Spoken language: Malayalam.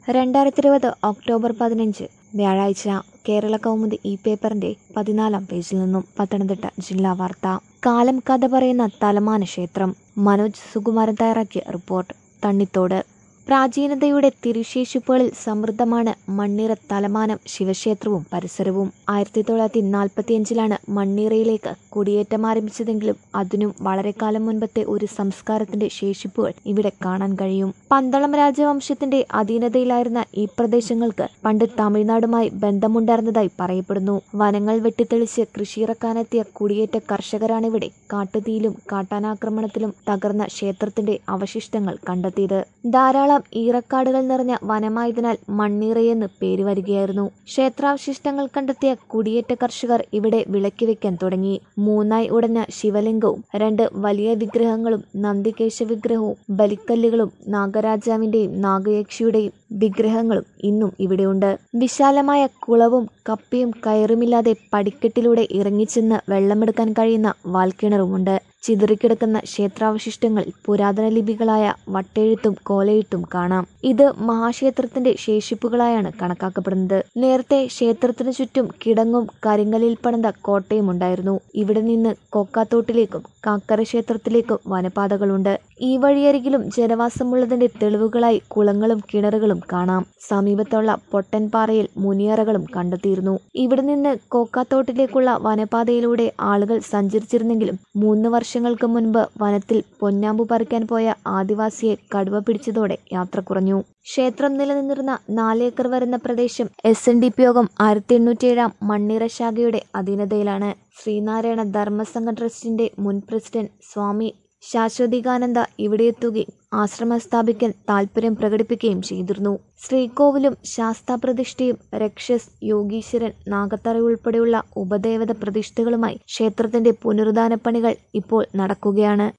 രണ്ടായിരത്തി ഇരുപത് ഒക്ടോബർ പതിനഞ്ച് വ്യാഴാഴ്ച കേരള കൗമുദി ഈ പേപ്പറിന്റെ പതിനാലാം പേജിൽ നിന്നും പത്തനംതിട്ട ജില്ലാ വാർത്ത കാലം കഥ പറയുന്ന തലമാന ക്ഷേത്രം മനോജ് സുകുമാരൻ തയ്യാറാക്കിയ റിപ്പോർട്ട് തണ്ണിത്തോട് പ്രാചീനതയുടെ തിരുശേഷിപ്പുകളിൽ സമൃദ്ധമാണ് മണ്ണീറ തലമാനം ശിവക്ഷേത്രവും പരിസരവും ആയിരത്തി തൊള്ളായിരത്തി നാൽപ്പത്തിയഞ്ചിലാണ് മണ്ണീറയിലേക്ക് കുടിയേറ്റം ആരംഭിച്ചതെങ്കിലും അതിനും വളരെ കാലം മുൻപത്തെ ഒരു സംസ്കാരത്തിന്റെ ശേഷിപ്പുകൾ ഇവിടെ കാണാൻ കഴിയും പന്തളം രാജവംശത്തിന്റെ അധീനതയിലായിരുന്ന ഈ പ്രദേശങ്ങൾക്ക് പണ്ട് തമിഴ്നാടുമായി ബന്ധമുണ്ടായിരുന്നതായി പറയപ്പെടുന്നു വനങ്ങൾ വെട്ടിത്തെളിച്ച് കൃഷിയിറക്കാനെത്തിയ കുടിയേറ്റ കർഷകരാണിവിടെ കാട്ടുതീയിലും കാട്ടാനാക്രമണത്തിലും തകർന്ന ക്ഷേത്രത്തിന്റെ അവശിഷ്ടങ്ങൾ കണ്ടെത്തിയത് ധാരാളം ഈറക്കാടുകൾ നിറഞ്ഞ വനമായതിനാൽ മണ്ണീറയെന്ന് പേര് വരികയായിരുന്നു ക്ഷേത്രാവശിഷ്ടങ്ങൾ കണ്ടെത്തിയ കുടിയേറ്റ കർഷകർ ഇവിടെ വിളക്കി വെക്കാൻ തുടങ്ങി മൂന്നായി ഉടഞ്ഞ ശിവലിംഗവും രണ്ട് വലിയ വിഗ്രഹങ്ങളും നന്ദികേശ വിഗ്രഹവും ബലിക്കല്ലുകളും നാഗരാജാവിന്റെയും നാഗയക്ഷിയുടെയും വിഗ്രഹങ്ങളും ഇന്നും ഇവിടെയുണ്ട് വിശാലമായ കുളവും കപ്പിയും കയറുമില്ലാതെ പടിക്കെട്ടിലൂടെ ഇറങ്ങിച്ചെന്ന് വെള്ളമെടുക്കാൻ കഴിയുന്ന വാൽക്കിണറുമുണ്ട് ചിതറിക്കിടക്കുന്ന ക്ഷേത്രാവശിഷ്ടങ്ങളിൽ പുരാതന ലിപികളായ വട്ടെഴുത്തും കോലയെഴുത്തും കാണാം ഇത് മഹാക്ഷേത്രത്തിന്റെ ശേഷിപ്പുകളായാണ് കണക്കാക്കപ്പെടുന്നത് നേരത്തെ ക്ഷേത്രത്തിനു ചുറ്റും കിടങ്ങും കരിങ്കലിൽ പണിത കോട്ടയും ഉണ്ടായിരുന്നു ഇവിടെ നിന്ന് കൊക്കാത്തോട്ടിലേക്കും കാക്കര ക്ഷേത്രത്തിലേക്കും വനപാതകളുണ്ട് ഈ വഴിയരികിലും ജനവാസമുള്ളതിന്റെ തെളിവുകളായി കുളങ്ങളും കിണറുകളും കാണാം സമീപത്തുള്ള പൊട്ടൻപാറയിൽ മുനിയറകളും കണ്ടെത്തിയിരുന്നു ഇവിടെ നിന്ന് കോക്കാത്തോട്ടിലേക്കുള്ള വനപാതയിലൂടെ ആളുകൾ സഞ്ചരിച്ചിരുന്നെങ്കിലും മൂന്ന് വർഷങ്ങൾക്ക് മുൻപ് വനത്തിൽ പൊന്നാമ്പു പറിക്കാൻ പോയ ആദിവാസിയെ കടുവ പിടിച്ചതോടെ യാത്ര കുറഞ്ഞു ക്ഷേത്രം നിലനിന്നിരുന്ന നാലേക്കർ വരുന്ന പ്രദേശം എസ് എൻ ഡി പി യോഗം ആയിരത്തി എണ്ണൂറ്റിയേഴാം മണ്ണിറ ശാഖയുടെ അധീനതയിലാണ് ശ്രീനാരായണ ധർമ്മസംഘ ട്രസ്റ്റിന്റെ മുൻ പ്രസിഡന്റ് സ്വാമി ശാശ്വതികാനന്ദ ഇവിടെയെത്തുകയും ആശ്രമം സ്ഥാപിക്കാൻ താൽപര്യം പ്രകടിപ്പിക്കുകയും ചെയ്തിരുന്നു ശ്രീകോവിലും ശാസ്താപ്രതിഷ്ഠയും രക്ഷസ് യോഗീശ്വരൻ നാഗത്തറ ഉൾപ്പെടെയുള്ള ഉപദേവത പ്രതിഷ്ഠകളുമായി ക്ഷേത്രത്തിന്റെ പുനരുദ്ധാന പണികൾ ഇപ്പോൾ നടക്കുകയാണ്